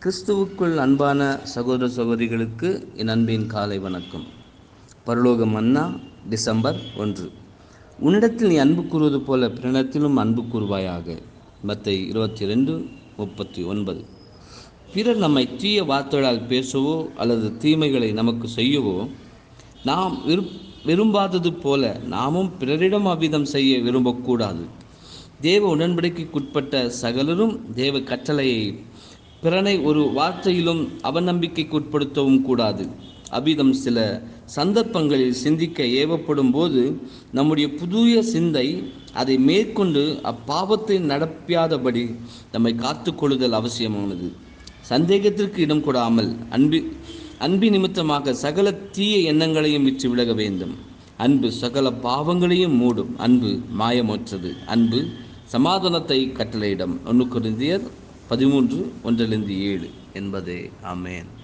கிறிஸ்துவுக்குள் அன்பான சகோதர சகோதரிகளுக்கு என் அன்பின் காலை வணக்கம் பரலோக மன்னா டிசம்பர் ஒன்று உன்னிடத்தில் நீ அன்பு கூறுவது போல பிறனிடத்திலும் அன்பு கூறுவாயாக மத்தை இருபத்தி ரெண்டு முப்பத்தி ஒன்பது பிறர் நம்மை தீய வார்த்தைகளால் பேசவோ அல்லது தீமைகளை நமக்கு செய்யவோ நாம் விரு விரும்பாதது போல நாமும் பிறரிடம் அவ்விதம் செய்ய விரும்பக்கூடாது தேவ உடன்படிக்கைக்குட்பட்ட சகலரும் தேவ கட்டளையை பிறனை ஒரு வார்த்தையிலும் அவநம்பிக்கைக்கு உட்படுத்தவும் கூடாது அவ்விதம் சில சந்தர்ப்பங்களில் சிந்திக்க ஏவப்படும் போது நம்முடைய புதிய சிந்தை அதை மேற்கொண்டு அப்பாவத்தை நடப்பியாதபடி நம்மை காத்துக்கொள்ளுதல் அவசியமானது சந்தேகத்திற்கு இடம் கொடாமல் அன்பி அன்பி நிமித்தமாக சகல தீய எண்ணங்களையும் விற்று விலக வேண்டும் அன்பு சகல பாவங்களையும் மூடும் அன்பு மாயமற்றது அன்பு சமாதானத்தை கட்டளையிடம் ஒன்று குருந்தியர் பதிமூன்று ஒன்றிலிருந்து ஏழு என்பதே ஆமேன்